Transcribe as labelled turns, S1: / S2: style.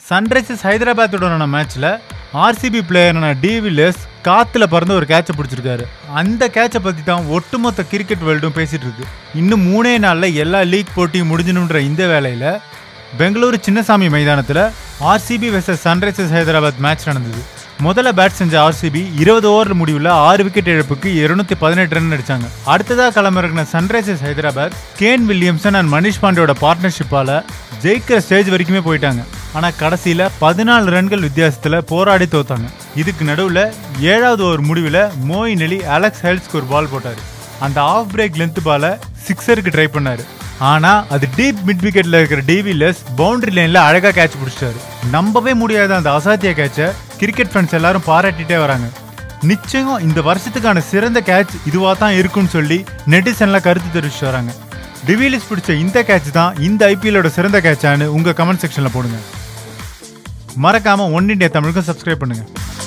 S1: Sunrisers ஹைதராபாத்துடனான மேட்ச்ல RCB பிளேயரான de Villiers காத்துல பறந்து ஒரு கேட்சை பிடிச்சிருக்காரு அந்த கேட்சை பத்தி தான் ஒட்டுமொத்த கிரிக்கெட் வேர்ல்டும் பேசிட்டு இருக்கு இன்னும் மூணே நாள்ல எல்லா லீக் போட்டியும் முடிஞ்சணுன்ற இந்த வேளையில பெங்களூரு சின்னசாமி மைதானத்துல RCB versus Sunrisers Hyderabad match நடந்தது முதல்ல பேட் செஞ்ச ஆர்சிபி இருபது ஓவர் முடிவில் ஆறு விக்கெட் இழப்புக்கு இருநூத்தி பதினெட்டு ரன் அடிச்சாங்க அடுத்ததா களமிறங்கின Sunrisers Hyderabad Kane Williamson and Manish பாண்டியோட பார்ட்னர்ஷிப்பால ஜெயிக்கிற ஸ்டேஜ் வரைக்குமே போயிட்டாங்க ஆனா கடைசியில பதினாலு ரன்கள் வித்தியாசத்துல போராடி தோத்தாங்க இதுக்கு நடுவுல ஏழாவது ஓவர் முடிவில் மோயின் அலி அலெக்ஸ் ஹெல்ஸ்க்கு ஒரு பால் போட்டாரு அந்த ஆஃப் பிரேக் லென்த் பால சிக்ஸருக்கு ட்ரை பண்ணாரு ஆனா அது டீப் மிட் விக்கெட்ல இருக்கிற டிவிலஸ் பவுண்டரி லைன்ல அழகா கேட்ச் பிடிச்சிட்டாரு நம்பவே முடியாத அந்த அசாத்திய கேட்சை கிரிக்கெட் ஃபேன்ஸ் எல்லாரும் பாராட்டிட்டே வராங்க நிச்சயம் இந்த வருஷத்துக்கான சிறந்த கேட்ச் இதுவா தான் இருக்கும்னு சொல்லி நெட்டிசன்லாம் கருத்து தெரிவிச்சு வராங்க டிவிலிஸ் பிடிச்ச இந்த கேட்ச் தான் இந்த ஐபிஎல்லோட சிறந்த கேட்சான்னு உங்க கமெண்ட் செக்ஷன்ல போடுங்க மறக்காம ஒன் இண்டியா தமிழுக்கும் சப்ஸ்கிரைப் பண்ணுங்க